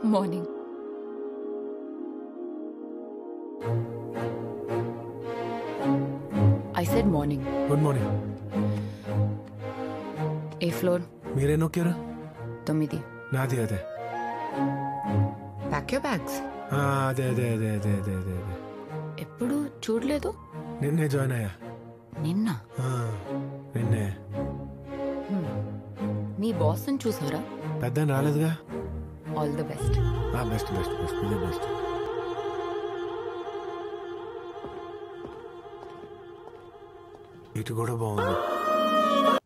morning I said morning good morning ఏ floor మీరే నొక్కారు తొమ్మిది నాది అదే ప్యాక్ యూర్ బ్యాగ్స్ ఆ, అదే అదే అదే అదే అదే అదే అదే ఎప్పుడు చూడలేదు నిన్నే జాయిన్ అయ్యా నిన్న ఆ, నిన్నే మీ బాస్ని చూసారా పెద్ద రాలేదుగా all the best best best best ఇదే బెస్ట్ ఇటు కూడా బాగుంది